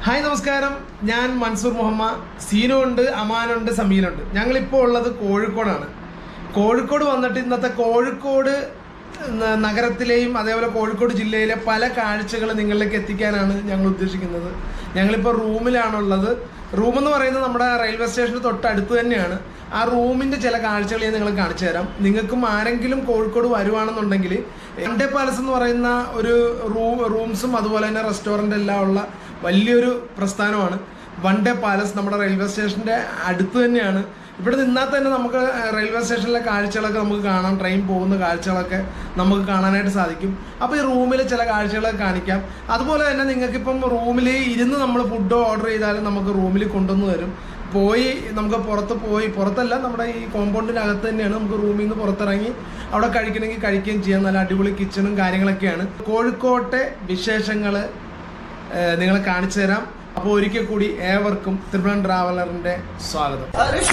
Hi നമസ്കാരം ഞാൻ മൻസൂർ മുഹമ്മദ് സീനു ഉണ്ട് അമാനുണ്ട് സമീനുണ്ട് ഞങ്ങളിപ്പോൾ ഉള്ളത് കോഴിക്കോടാണ് കോഴിക്കോട് വന്നിട്ട് ഇന്നത്തെ കോഴിക്കോട് ന- നഗരത്തിലെയും അതേപോലെ കോഴിക്കോട് ജില്ലയിലെ പല കാഴ്ചകൾ നിങ്ങളിലേക്ക് എത്തിക്കാനാണ് ഞങ്ങൾ ഉദ്ദേശിക്കുന്നത് ഞങ്ങളിപ്പോൾ റൂമിലാണുള്ളത് റൂം എന്ന് പറയുന്നത് നമ്മുടെ റെയിൽവേ സ്റ്റേഷന് തൊട്ടടുത്ത് തന്നെയാണ് ആ റൂമിന്റെ ചില കാഴ്ചകൾ ഞാൻ നിങ്ങൾ കാണിച്ചു തരാം നിങ്ങൾക്കും ആരെങ്കിലും കോഴിക്കോട് വരുവാണെന്നുണ്ടെങ്കിൽ എൻഡെ പാലസ് എന്ന് പറയുന്ന ഒരു റൂം റൂംസും അതുപോലെ തന്നെ റെസ്റ്റോറൻ്റ് എല്ലാം ഉള്ള വലിയൊരു പ്രസ്ഥാനമാണ് വൺ ഡേ പാലസ് നമ്മുടെ റെയിൽവേ സ്റ്റേഷന്റെ അടുത്ത് തന്നെയാണ് ഇവിടെ നിന്നാൽ തന്നെ നമുക്ക് റെയിൽവേ സ്റ്റേഷനിലെ കാഴ്ചകളൊക്കെ നമുക്ക് കാണാം ട്രെയിൻ പോകുന്ന കാഴ്ചകളൊക്കെ നമുക്ക് കാണാനായിട്ട് സാധിക്കും അപ്പോൾ ഈ റൂമിൽ ചില കാഴ്ചകളൊക്കെ കാണിക്കാം അതുപോലെ തന്നെ നിങ്ങൾക്കിപ്പം റൂമിൽ ഇരുന്ന് നമ്മൾ ഫുഡ് ഓർഡർ ചെയ്താലും നമുക്ക് റൂമിൽ കൊണ്ടുവന്ന് തരും പോയി നമുക്ക് പുറത്ത് പോയി പുറത്തല്ല നമ്മുടെ ഈ കോമ്പൗണ്ടിനകത്ത് തന്നെയാണ് നമുക്ക് റൂമിൽ നിന്ന് പുറത്തിറങ്ങി അവിടെ കഴിക്കണമെങ്കിൽ കഴിക്കുകയും ചെയ്യാം നല്ല അടിപൊളി കിച്ചണും കാര്യങ്ങളൊക്കെയാണ് കോഴിക്കോട്ടെ വിശേഷങ്ങൾ നിങ്ങളെ കാണിച്ചു തരാം അപ്പോൾ ഒരിക്കൽ കൂടി ഏവർക്കും ത്രിപുരം ട്രാവലറിന്റെ സ്വാഗതം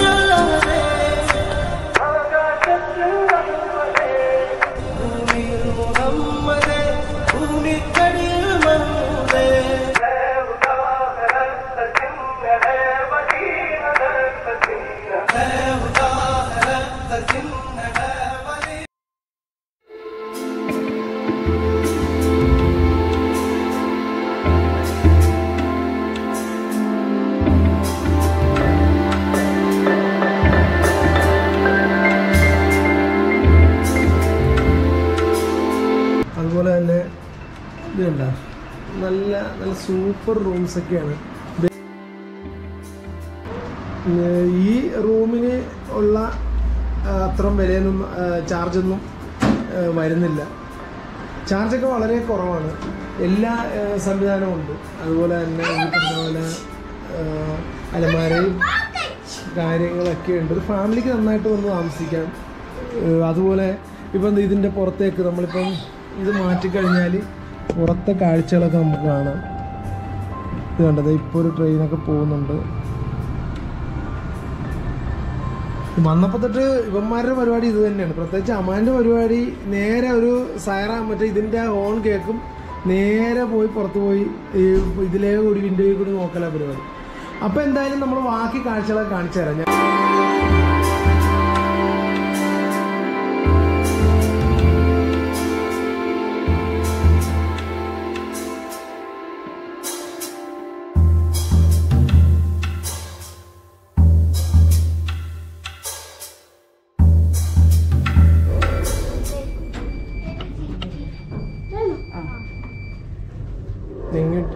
അതുപോലെ തന്നെ ഇത് കണ്ട നല്ല നല്ല സൂപ്പർ റൂംസ് ഒക്കെയാണ് ഏർ ഈ റൂമിന് ഉള്ള ആ, അത്രയും വിലയൊന്നും ചാർജൊന്നും വരുന്നില്ല ചാർജൊക്കെ വളരെ കുറവാണ് എല്ലാ ആ, സംവിധാനവും ഉണ്ട് അതുപോലെ തന്നെ ഈ പറഞ്ഞ പോലെ ആ, അലമാരയും കാര്യങ്ങളൊക്കെ ഉണ്ട് ഒരു ഫാമിലിക്ക് നന്നായിട്ട് വന്ന് താമസിക്കാം ഏഹ് അതുപോലെ ഇപ്പം ഇതിൻ്റെ പുറത്തേക്ക് നമ്മളിപ്പം ഇത് മാറ്റിക്കഴിഞ്ഞാൽ പുറത്തെ കാഴ്ചകളൊക്കെ നമുക്ക് കാണാം ഇത് കണ്ടത് ഇപ്പോൾ ഒരു ട്രെയിനൊക്കെ പോകുന്നുണ്ട് വന്നപ്പോൾ തൊട്ട് ഇവന്മാരുടെ പരിപാടി ഇത് തന്നെയാണ് പ്രത്യേകിച്ച് അമാൻ്റെ പരിപാടി നേരെ ഒരു സയറ മറ്റേ ഇതിൻ്റെ ഹോൺ കേൾക്കും നേരെ പോയി പുറത്ത് പോയി ഈ ഇതിലേ കൂടി വിൻഡോയിൽ കൂടി നോക്കല പരിപാടി അപ്പോൾ എന്തായാലും നമ്മൾ ബാക്കി കാഴ്ചകളൊക്കെ കാണിച്ചു തരാം ഞാൻ ഇങ്ങോട്ട്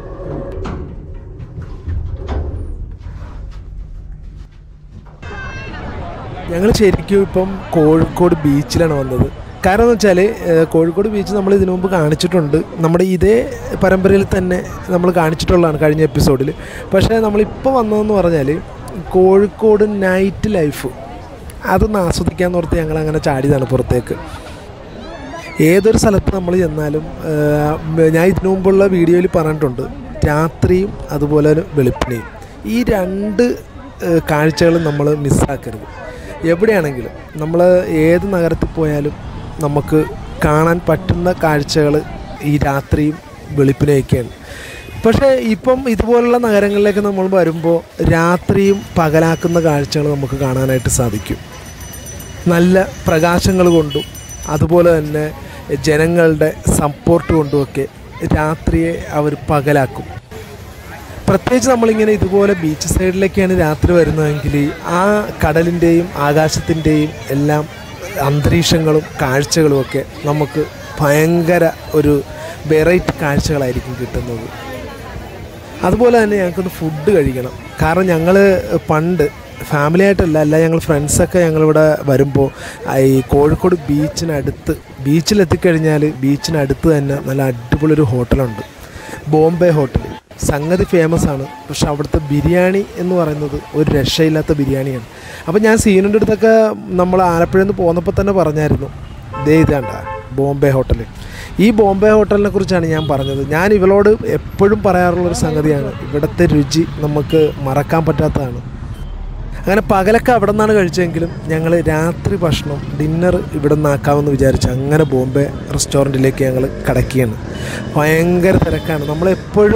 ഞങ്ങൾ ശരിക്കും ഇപ്പം കോഴിക്കോട് ബീച്ചിലാണ് വന്നത് കാരണം എന്ന് വെച്ചാൽ കോഴിക്കോട് ബീച്ച് നമ്മൾ ഇതിനു മുമ്പ് കാണിച്ചിട്ടുണ്ട് നമ്മുടെ ഇതേ പരമ്പരയിൽ തന്നെ നമ്മൾ കാണിച്ചിട്ടുള്ളതാണ് കഴിഞ്ഞ എപ്പിസോഡിൽ പക്ഷേ നമ്മളിപ്പോൾ വന്നതെന്ന് പറഞ്ഞാൽ കോഴിക്കോട് നൈറ്റ് ലൈഫ് അതൊന്ന് ആസ്വദിക്കാന്ന് ഓർത്ത് ഞങ്ങൾ അങ്ങനെ ചാടിയതാണ് പുറത്തേക്ക് ഏതൊരു സ്ഥലത്ത് നമ്മൾ ചെന്നാലും ആ, ഞാൻ ഇതിനു മുമ്പുള്ള വീഡിയോയിൽ പറഞ്ഞിട്ടുണ്ട് രാത്രിയും അതുപോലെ ഒരു വെളുപ്പിനെയും ഈ രണ്ട് കാഴ്ചകളും നമ്മൾ മിസ്സാക്കരുത് എവിടെയാണെങ്കിലും നമ്മൾ ഏത് നഗരത്തിൽ പോയാലും നമുക്ക് കാണാൻ പറ്റുന്ന കാഴ്ചകൾ ഈ രാത്രിയും വെളുപ്പിനെയൊക്കെയാണ് പക്ഷേ ഇപ്പം ഇതുപോലുള്ള നഗരങ്ങളിലേക്ക് നമ്മൾ വരുമ്പോൾ രാത്രിയും പകലാക്കുന്ന കാഴ്ചകൾ നമുക്ക് കാണാനായിട്ട് സാധിക്കും നല്ല പ്രകാശങ്ങൾ കൊണ്ടും അതുപോലെ തന്നെ ജനങ്ങളുടെ സപ്പോർട്ട് കൊണ്ടുമൊക്കെ രാത്രിയെ അവർ പകലാക്കും പ്രത്യേകിച്ച് നമ്മളിങ്ങനെ ഇതുപോലെ ബീച്ച് സൈഡിലേക്കാണ് രാത്രി വരുന്നതെങ്കിൽ ആ കടലിൻ്റെയും ആകാശത്തിൻ്റെയും എല്ലാം അന്തരീക്ഷങ്ങളും കാഴ്ചകളും ഒക്കെ നമുക്ക് ഭയങ്കര ഒരു വെറൈറ്റി കാഴ്ചകളായിരിക്കും കിട്ടുന്നത് അതുപോലെ തന്നെ ഞങ്ങൾക്കൊന്ന് ഫുഡ് കഴിക്കണം കാരണം ഞങ്ങൾ പണ്ട് ഫാമിലി ആയിട്ടല്ല അല്ല ഞങ്ങൾ ഫ്രണ്ട്സൊക്കെ ഞങ്ങളിവിടെ വരുമ്പോൾ ഈ കോഴിക്കോട് ബീച്ചിനടുത്ത് ബീച്ചിലെത്തിക്കഴിഞ്ഞാൽ ബീച്ചിനടുത്ത് തന്നെ നല്ല അടിപൊളി ഒരു ഹോട്ടലുണ്ട് ബോംബെ ഹോട്ടൽ സംഗതി ഫേമസ് ആണ് പക്ഷെ അവിടുത്തെ ബിരിയാണി എന്ന് പറയുന്നത് ഒരു രക്ഷയില്ലാത്ത ബിരിയാണിയാണ് അപ്പോൾ ഞാൻ സീനിൻ്റെ അടുത്തൊക്കെ നമ്മൾ ആലപ്പുഴയിൽ നിന്ന് പോന്നപ്പോൾ തന്നെ പറഞ്ഞായിരുന്നു ദേ ഇതാണ്ട ബോംബെ ഹോട്ടൽ ഈ ബോംബെ ഹോട്ടലിനെ കുറിച്ചാണ് ഞാൻ പറഞ്ഞത് ഞാൻ ഇവളോട് എപ്പോഴും പറയാറുള്ളൊരു സംഗതിയാണ് ഇവിടുത്തെ രുചി നമുക്ക് മറക്കാൻ പറ്റാത്തതാണ് അങ്ങനെ പകലൊക്കെ അവിടെ നിന്നാണ് കഴിച്ചെങ്കിലും ഞങ്ങൾ രാത്രി ഭക്ഷണം ഡിന്നർ ഇവിടെ നിന്നാക്കാമെന്ന് വിചാരിച്ച് അങ്ങനെ ബോംബെ റെസ്റ്റോറൻറ്റിലേക്ക് ഞങ്ങൾ കടക്കുകയാണ് ഭയങ്കര തിരക്കാണ് നമ്മളെപ്പോഴും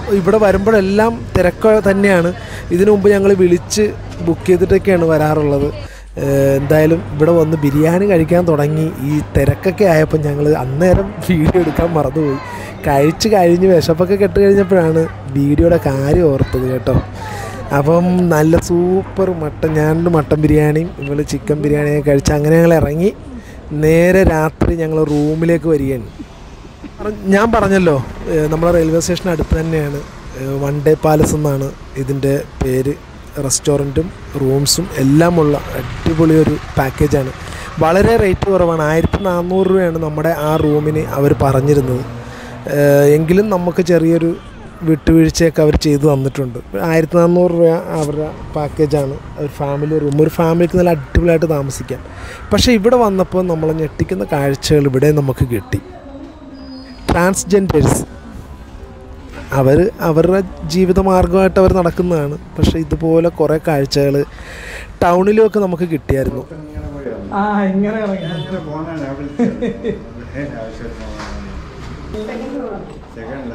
ഇവിടെ വരുമ്പോഴെല്ലാം തിരക്ക് തന്നെയാണ് ഇതിനു മുമ്പ് ഞങ്ങൾ വിളിച്ച് ബുക്ക് ചെയ്തിട്ടൊക്കെയാണ് വരാറുള്ളത് ഏഹ് എന്തായാലും ഇവിടെ വന്ന് ബിരിയാണി കഴിക്കാൻ തുടങ്ങി ഈ തിരക്കൊക്കെ ആയപ്പോൾ ഞങ്ങൾ അന്നേരം വീഡിയോ എടുക്കാൻ മറന്നുപോയി കഴിച്ച് കഴിഞ്ഞ് വിശപ്പൊക്കെ കെട്ട് കഴിഞ്ഞപ്പോഴാണ് വീഡിയോയുടെ കാര്യം ഓർത്തത് കേട്ടോ അപ്പം നല്ല സൂപ്പർ മട്ടൻ ഞാൻ മട്ടൻ ബിരിയാണിയും ഇവള് ചിക്കൻ ബിരിയാണിയൊക്കെ കഴിച്ച് അങ്ങനെ ഞങ്ങൾ ഇറങ്ങി നേരെ രാത്രി ഞങ്ങൾ റൂമിലേക്ക് വരികയാണ് പറ- ഞാൻ പറഞ്ഞല്ലോ ഏഹ് നമ്മുടെ റെയിൽവേ സ്റ്റേഷൻ അടുത്ത് തന്നെയാണ് വൺ ഡേ പാലസ് എന്നാണ് ഇതിൻ്റെ പേര് റെസ്റ്റോറൻറ്റും റൂംസും എല്ലാമുള്ള അടിപൊളി ഒരു പാക്കേജാണ് വളരെ റേറ്റ് കുറവാണ് ആയിരത്തി നാനൂറ് രൂപയാണ് നമ്മുടെ ആ റൂമിന് അവർ പറഞ്ഞിരുന്നത് ഏഹ് എങ്കിലും നമുക്ക് ചെറിയൊരു വിട്ടുവീഴ്ചയൊക്കെ അവർ ചെയ്തു തന്നിട്ടുണ്ട് ആയിരത്തി നാനൂറ് രൂപ അവരുടെ പാക്കേജാണ് ഒരു ഫാമിലി റൂം ഒരു ഫാമിലിക്ക് നല്ല അടിപൊളിയായിട്ട് താമസിക്കാം പക്ഷേ ഇവിടെ വന്നപ്പോൾ നമ്മളെ ഞെട്ടിക്കുന്ന കാഴ്ചകൾ ഇവിടെ നമുക്ക് കിട്ടി ട്രാൻസ്ജെൻഡേഴ്സ് അവർ അവരുടെ ജീവിതമാർഗമായിട്ട് അവർ നടക്കുന്നതാണ് പക്ഷേ ഇതുപോലെ കുറേ കാഴ്ചകൾ ടൗണിലുമൊക്കെ നമുക്ക് കിട്ടിയായിരുന്നു ആ ഇങ്ങനെ അങ്ങനെ പോകാനാണ് അവിടെ ആവശ്യം സെക്കൻഡില്ല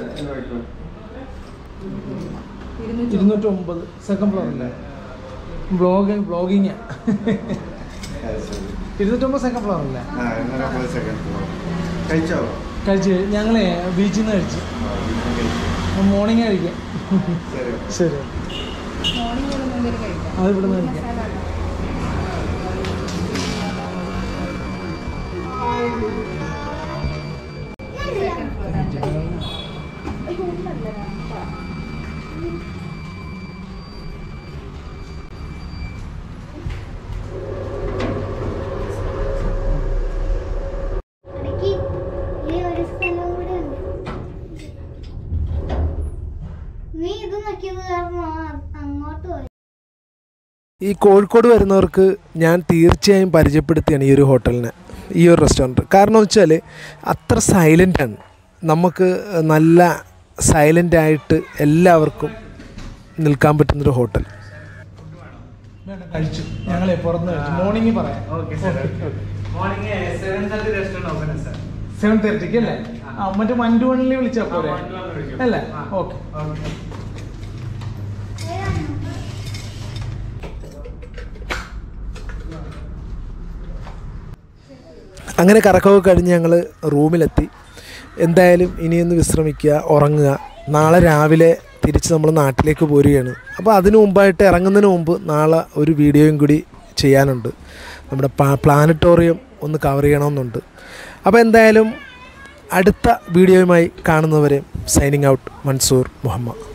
ഇരുന്നൂറ്റൊമ്പത് സെക്കൻഡ് ഫ്ലോറില്ലേ ബ്ലോഗ് ബ്ലോഗിങ് ഇരുന്നൂറ്റൊമ്പത് സെക്കൻഡ് ഫ്ലോർ അല്ലേ ആ എന്നൊരു സെക്കൻഡ് ഫ്ലോർ കഴിച്ചോ കഴിച്ച് ഞങ്ങളെ ബീച്ചിൽ നിന്ന് കഴിച്ചു ആ, ഇന്ന് കഴിച്ചു. മോർണിംഗ് കഴിക്കാം ശരി ശരി അത് ഇവിടെ നിന്ന് കഴിക്കാം ഇടയ്ക്ക് ഈ ഒരു സ്ഥലം കൂടെ ഉണ്ട് നീ ഇത് നോക്കിയത് കാരണം ആ- അങ്ങോട്ട് പോയി ഈ കോഴിക്കോട് വരുന്നവർക്ക് ഞാൻ തീർച്ചയായും പരിചയപ്പെടുത്തിയാണ് ഈ ഒരു ഹോട്ടലിനെ ഈ ഒരു റെസ്റ്റോറൻറ്റ് കാരണം എന്ന് വെച്ചാൽ അത്ര സൈലൻ്റാണ് നമുക്ക് നല്ല സൈലൻ്റ് ആയിട്ട് എല്ലാവർക്കും നിൽക്കാൻ പറ്റുന്നൊരു ഹോട്ടൽ കഴിച്ചു ഞങ്ങളെ പുറത്ത് കഴിച്ചു മോർണിംഗ് പറയാം okay sir morning seven thirty restaurant open sir seven തേർട്ടിക്ക് അല്ലേ ആ മറ്റേ വൺ ടു വണ്ണിൽ വിളിച്ചാൽ ആ, പോരെ one to one വിളിക്കും. അല്ലേ ആ. ഓക്കെ ഓക്കെ അങ്ങനെ കറക്കമൊക്കെ കഴിഞ്ഞ് ഞങ്ങൾ റൂമിലെത്തി എന്തായാലും ഇനിയൊന്ന് വിശ്രമിക്കുക ഉറങ്ങുക നാളെ രാവിലെ തിരിച്ച് നമ്മൾ നാട്ടിലേക്ക് പോരുകയാണ് അപ്പോൾ അതിനു മുമ്പായിട്ട് ഇറങ്ങുന്നതിന് മുമ്പ് നാളെ ഒരു വീഡിയോയും കൂടി ചെയ്യാനുണ്ട് നമ്മുടെ പാ- പ്ലാനറ്റോറിയം ഒന്ന് കവർ ചെയ്യണമെന്നുണ്ട് അപ്പോൾ എന്തായാലും അടുത്ത വീഡിയോയുമായി കാണുന്നവരെ സൈനിങ് ഔട്ട് മൻസൂർ മുഹമ്മദ്